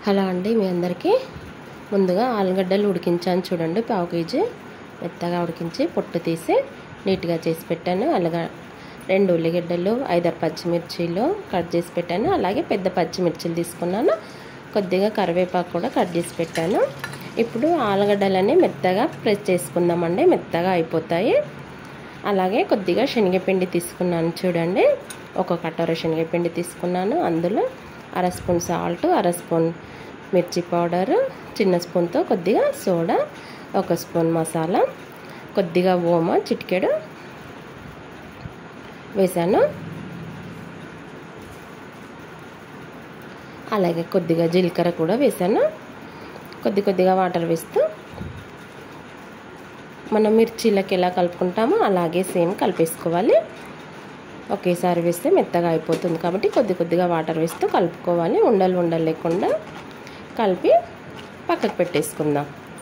hello అండి మీ అందరికీ ముందుగా ఆలుగడ్డలు ఉడికించాను చూడండి పావు కేజీ మెత్తగా ఉడికించి పొట్టు తీసి నీట్గా చేసి పెట్టాను అలాగా రెండు ఉల్లిగడ్డలు ఐదారు పచ్చిమిర్చీలు కట్ చేసి పెట్టాను అలాగే పెద్ద పచ్చిమిర్చీలు తీసుకున్నాను కొద్దిగా కరివేపాకు కూడా కట్ చేసి పెట్టాను ఇప్పుడు ఆలుగడ్డలన్నీ మెత్తగా ప్రెస్ చేసుకుందామండి మెత్తగా అయిపోతాయి అలాగే కొద్దిగా శనగపిండి తీసుకున్నాను చూడండి ఒక కటోర శనగపిండి తీసుకున్నాను అందులో అర స్పూన్ సాల్ట్ అర స్పూన్ మిర్చి పౌడర్ చిన్న స్పూన్తో కొద్దిగా సోడా ఒక స్పూన్ మసాలా కొద్దిగా ఓమ చిటికెడు వేసాను అలాగే కొద్దిగా జీలకర్ర కూడా వేసాను కొద్ది కొద్దిగా వాటర్ వేస్తూ మనం మిర్చీలకి ఎలా కలుపుకుంటామో అలాగే సేమ్ కలిపేసుకోవాలి ఒకేసారి వేస్తే మెత్తగా అయిపోతుంది కాబట్టి కొద్ది కొద్దిగా వాటర్ వేస్తూ కలుపుకోవాలి ఉండలు ఉండలు లేకుండా కలిపి పక్కకు పెట్టేసుకుందాం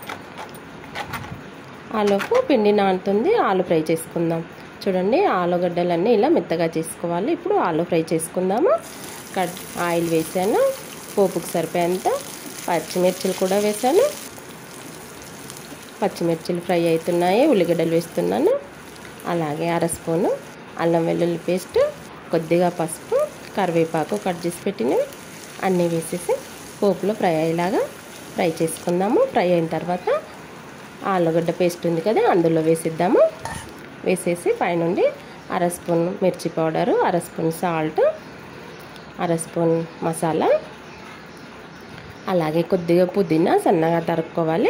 ఆలోపు పిండి నానుతుంది ఆలు ఫ్రై చేసుకుందాం చూడండి ఆలుగడ్డలన్నీ ఇలా మెత్తగా చేసుకోవాలి ఇప్పుడు ఆలు ఫ్రై చేసుకుందాము కట్ ఆయిల్ వేసాను పోపుకు సరిపోయేంత పచ్చిమిర్చిలు కూడా వేసాను పచ్చిమిర్చిలు ఫ్రై అవుతున్నాయి ఉల్లిగడ్డలు వేస్తున్నాను అలాగే అర స్పూను అల్లం వెల్లుల్లి పేస్ట్ కొద్దిగా పసుపు కరివేపాకు కట్ చేసి పెట్టినవి అన్నీ వేసేసి పోపులో ఫ్రై అయ్యేలాగా ఫ్రై చేసుకుందాము ఫ్రై అయిన తర్వాత ఆలుగడ్డ పేస్ట్ ఉంది కదా అందులో వేసిద్దాము వేసేసి పైనుండి అర స్పూన్ మిర్చి పౌడరు అర స్పూన్ సాల్ట్ అర స్పూన్ మసాలా అలాగే కొద్దిగా పుదీనా సన్నగా తరుక్కోవాలి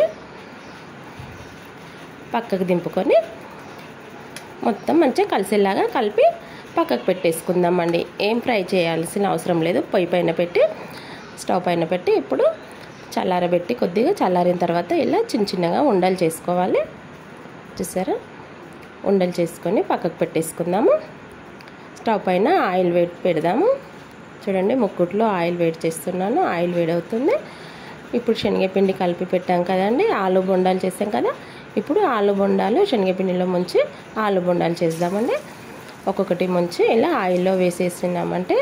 పక్కకు దింపుకొని మొత్తం మంచిగా కలిసేలాగా కలిపి పక్కకు పెట్టేసుకుందామండి ఏం ఫ్రై చేయాల్సిన అవసరం లేదు పొయ్యి పైన పెట్టి స్టవ్ పైన పెట్టి ఇప్పుడు చల్లారబెట్టి కొద్దిగా చల్లారిన తర్వాత ఇలా చిన్న చిన్నగా ఉండలు చేసుకోవాలి చూసారా ఉండలు చేసుకొని పక్కకు పెట్టేసుకుందాము స్టవ్ పైన ఆయిల్ వేడి పెడదాము చూడండి ముక్కుట్లో ఆయిల్ వేడి చేస్తున్నాను ఆయిల్ వేడి అవుతుంది ఇప్పుడు శనగపిండి కలిపి పెట్టాం కదండి ఆలు బొండాలు చేసాం కదా ఇప్పుడు ఆలు బొండాలు శనగపిండిలో ముంచి ఆలు బొండాలు చేద్దామండి ఒక్కొక్కటి ముంచి ఇలా ఆయిల్లో వేసేసినామంటే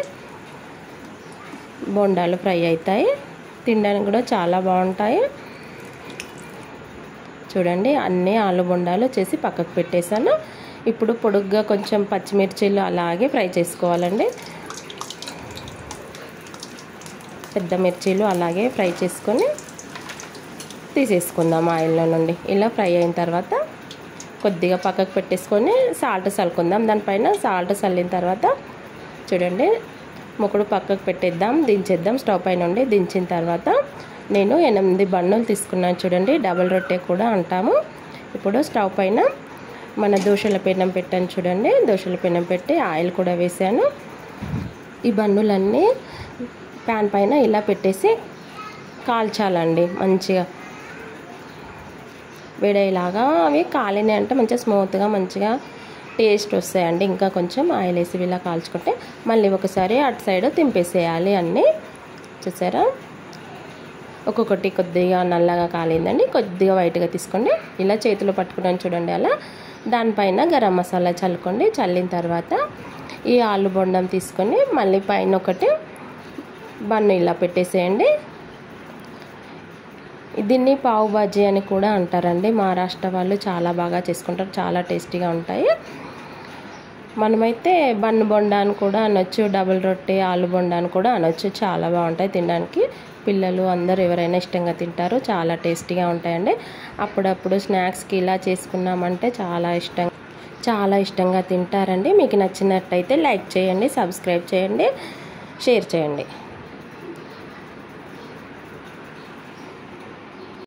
బొండాలు ఫ్రై అవుతాయి తినడానికి కూడా చాలా బాగుంటాయి చూడండి అన్నీ ఆలు బొండాలు చేసి పక్కకు పెట్టేశాను ఇప్పుడు పొడుగ్గా కొంచెం పచ్చిమిర్చీలు అలాగే ఫ్రై చేసుకోవాలండి పెద్ద మిర్చీలు అలాగే ఫ్రై చేసుకొని తీసేసుకుందాం ఆయిల్లో నుండి ఇలా ఫ్రై అయిన తర్వాత కొద్దిగా పక్కకు పెట్టేసుకొని సాల్ట్ చల్లుకుందాం దానిపైన సాల్ట్ చల్లిన తర్వాత చూడండి ముక్కుడు పక్కకు పెట్టేద్దాం దించేద్దాం స్టవ్ పైన నుండి దించిన తర్వాత నేను ఎనిమిది బండులు తీసుకున్నాను చూడండి డబల్ రొట్టె కూడా అంటాము ఇప్పుడు స్టవ్ పైన మన దోశల పెనం పెట్టాను చూడండి దోశల పెనం పెట్టి ఆయిల్ కూడా వేసాను ఈ బండులన్నీ ప్యాన్ పైన ఇలా పెట్టేసి కాల్చాలండి మంచిగా వేడేలాగా అవి కాలినాయి అంటే మంచిగా స్మూత్గా మంచిగా టేస్ట్ వస్తాయండి ఇంకా కొంచెం ఆయిల్ వేసి ఇలా కాల్చుకుంటే మళ్ళీ ఒకసారి అటు సైడ్ తింపేసేయాలి అన్నీ చూసారా ఒక్కొక్కటి కొద్దిగా నల్లగా కాలిందండి కొద్దిగా వైట్గా తీసుకోండి ఇలా చేతిలో పట్టుకున్నాను చూడండి అలా దానిపైన గరం మసాలా చల్లుకోండి చల్లిన తర్వాత ఈ ఆలు బొండం తీసుకొని మళ్ళీ పైన ఒకటి బన్ను ఇలా పెట్టేసేయండి దీన్ని పావు బాజీ అని కూడా అంటారండి మహారాష్ట్ర వాళ్ళు చాలా బాగా చేసుకుంటారు చాలా టేస్టీగా ఉంటాయి మనమైతే బన్ను బొండా అని కూడా అనొచ్చు డబుల్ రొట్టె ఆలు బొండా అని కూడా అనొచ్చు చాలా బాగుంటాయి తినడానికి పిల్లలు అందరూ ఎవరైనా ఇష్టంగా తింటారు చాలా టేస్టీగా ఉంటాయండి అప్పుడప్పుడు స్నాక్స్కి ఇలా చేసుకున్నామంటే చాలా ఇష్టం చాలా ఇష్టంగా తింటారండి మీకు నచ్చినట్టయితే లైక్ చేయండి సబ్స్క్రైబ్ చేయండి షేర్ చేయండి